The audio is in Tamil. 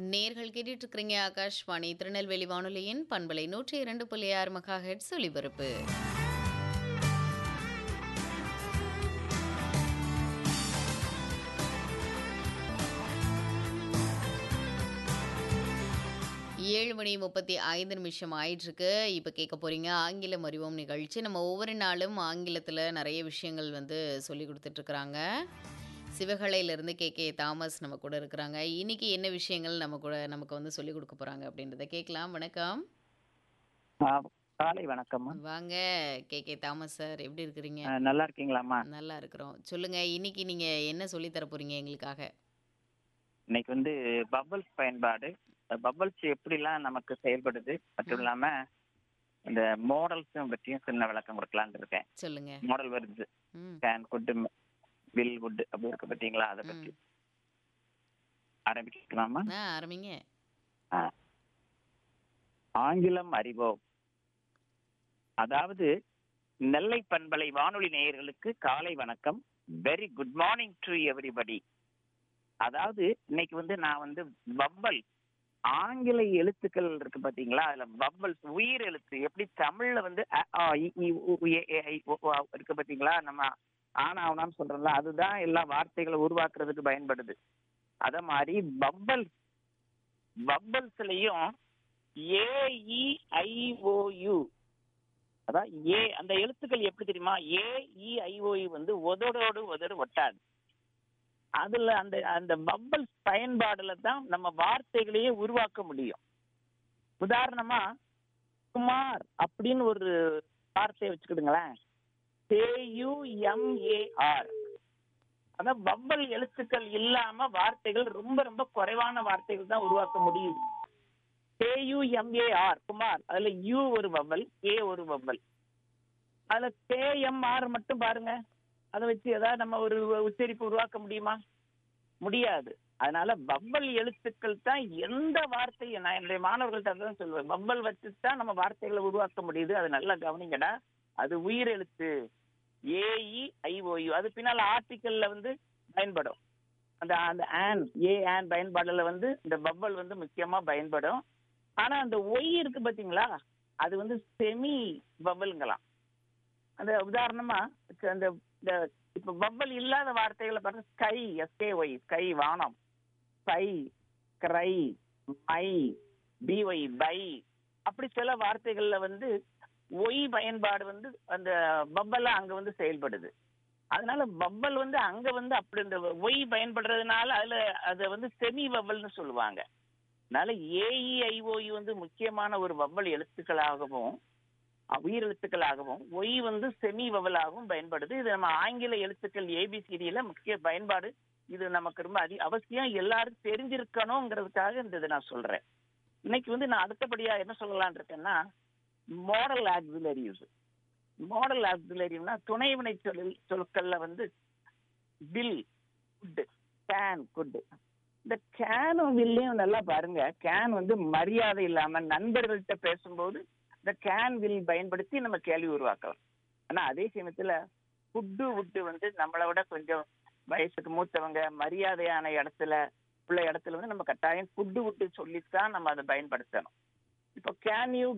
நேர்கள் கேட்டுட்டு இருக்கிறீங்க ஆகாஷ்வாணி திருநெல்வேலி வானொலியின் பண்பலை நூற்றி இரண்டு புள்ளி ஆறு மகா ஹெட்ஸ் ஒலிபரப்பு ஏழு மணி முப்பத்தி ஐந்து நிமிஷம் ஆயிட்டிருக்கு இப்போ கேட்க போகிறீங்க ஆங்கிலம் அறிவோம் நிகழ்ச்சி நம்ம ஒவ்வொரு நாளும் ஆங்கிலத்தில் நிறைய விஷயங்கள் வந்து சொல்லி கொடுத்துட்ருக்குறாங்க சிவகலையிலேருந்து கே கே தாமஸ் நம்ம கூட இருக்கிறாங்க இன்னைக்கு என்ன விஷயங்கள் நம்ம கூட நமக்கு வந்து சொல்லி கொடுக்க போகிறாங்க அப்படின்றத கேட்கலாம் வணக்கம் ஆ, காலை வணக்கம்மா வாங்க கே கே தாமஸ் சார் எப்படி இருக்கிறீங்க ஆ, நல்லா இருக்கீங்களாம்மா நல்லா இருக்கிறோம் சொல்லுங்க இன்னைக்கு நீங்க என்ன சொல்லி தர போறீங்க எங்களுக்காக இன்னைக்கு வந்து பபுள்ஸ் பயன்பாடு பபுள்ஸ் எப்படிலாம் நமக்கு செயல்படுது மட்டும் இல்லாம இந்த மாடல்ஸும் பற்றியும் சின்ன விளக்கம் கொடுக்கலான்னு இருக்கேன் சொல்லுங்க மாடல் வருது ம் கேன் குட் வில் குட் அப்படி இருக்கு பார்த்தீங்களா அதை பற்றி ம். ஆரம்பிக்கலாமா ஆ ஆரம்பிங்க ஆ. ஆங்கிலம் அறிவோம் அதாவது நெல்லை பண்பலை வானொலி நேயர்களுக்கு காலை வணக்கம் very good morning to everybody அதாவது இன்னைக்கு வந்து நான் வந்து பப்பல் ஆங்கில எழுத்துக்கள் இருக்கு பாத்தீங்களா அதுல பப்பல்ஸ் உயிர் எழுத்து எப்படி தமிழ்ல வந்து அ, ஆ, இ, ஈ, உ, உ, ஏ, ஏ, ஐ, ஓ, ஓ, இருக்கு பாத்தீங்களா நம்ம ஆனா அவனான்னு சொல்றோம்ல அதுதான் எல்லா வார்த்தைகளை உருவாக்குறதுக்கு பயன்படுது அத மாதிரி பப்பல் பப்பல்ஸ்லயும் ஏஇஐஓயு அதான் ஏ அந்த எழுத்துக்கள் எப்படி தெரியுமா ஏஇஐஓயு வந்து உதடோடு உதடு ஒட்டாது அதுல அந்த அந்த பப்பல்ஸ் பயன்பாடுல தான் நம்ம வார்த்தைகளையே உருவாக்க முடியும் உதாரணமா குமார் அப்படின்னு ஒரு வார்த்தையை வச்சுக்கிடுங்களேன் கேயுஎம்ஏஆர் அதான் பப்பல் எழுத்துக்கள் இல்லாம வார்த்தைகள் ரொம்ப ரொம்ப குறைவான வார்த்தைகள் தான் உருவாக்க முடியுது கேயுஎம்ஏஆர் குமார் அதுல யூ ஒரு பப்பல் ஏ ஒரு பப்பல் அதுல கேஎம்ஆர் மட்டும் பாருங்க அதை வச்சு ஏதாவது நம்ம ஒரு உச்சரிப்பு உருவாக்க முடியுமா முடியாது அதனால பப்பல் எழுத்துக்கள் தான் எந்த வார்த்தையும் நான் என்னுடைய மாணவர்கள்ட்ட தான் சொல்லுவேன் பப்பல் வச்சு தான் நம்ம வார்த்தைகளை உருவாக்க முடியுது அது நல்லா கவனிங்கடா அது உயிர் எழுத்து ஏஇ ஐஓயு அது பின்னால் ஆர்டிக்கல்ல வந்து பயன்படும் அந்த அந்த ஆன் ஏ ஆன் பயன்பாடுல வந்து இந்த பப்பல் வந்து முக்கியமா பயன்படும் ஆனா அந்த ஒய் இருக்கு பாத்தீங்களா அது வந்து செமி பப்பல்ங்களாம் அந்த உதாரணமா அந்த இந்த இப்ப பப்பல் இல்லாத வார்த்தைகளை பார்த்தா ஸ்கை எஸ்கே ஒய் ஸ்கை வானம் sky cry my B Y by அப்படி சில வார்த்தைகள்ல வந்து ஒய் பயன்பாடு வந்து அந்த பப்பலா அங்க வந்து செயல்படுது அதனால பப்பல் வந்து அங்க வந்து அப்படி இந்த ஒய் பயன்படுறதுனால அதுல அதை வந்து செமி பப்பல்னு சொல்லுவாங்க அதனால ஏஇஐஓயு வந்து முக்கியமான ஒரு வவ்வல் எழுத்துக்களாகவும் அஹ், உயிர் எழுத்துக்களாகவும் ஒய் வந்து செமி வவலாகவும் பயன்படுது இது நம்ம ஆங்கில எழுத்துக்கள் ஏபிசிடியில முக்கிய பயன்பாடு இது நமக்கு ரொம்ப அதி அவசியம் எல்லாரும் தெரிஞ்சிருக்கணுங்கிறதுக்காக இந்த இதை நான் சொல்றேன் இன்னைக்கு வந்து நான் அடுத்தபடியா என்ன சொல்லலாம்னு இருக்கேன்னா மாடல் ஆக்சிலரிஸ் மாடல் ஆக்சிலரினா துணை வினை சொல் சொற்கள்ல வந்து வில் குட் கேன் குட் இந்த கேனும் வில்லையும் நல்லா பாருங்க கேன் வந்து மரியாதை இல்லாம நண்பர்கள்ட்ட பேசும்போது இந்த கேன் வில் பயன்படுத்தி நம்ம கேள்வி உருவாக்கலாம் ஆனா அதே சமயத்துல ஃபுட்டு விட்டு வந்து நம்மளை விட கொஞ்சம் வயசுக்கு மூத்தவங்க மரியாதையான இடத்துல உள்ள இடத்துல வந்து நம்ம கட்டாயம் ஃபுட்டு விட்டு சொல்லித்தான் நம்ம அதை பயன்படுத்தணும் இப்போ கேன் யூ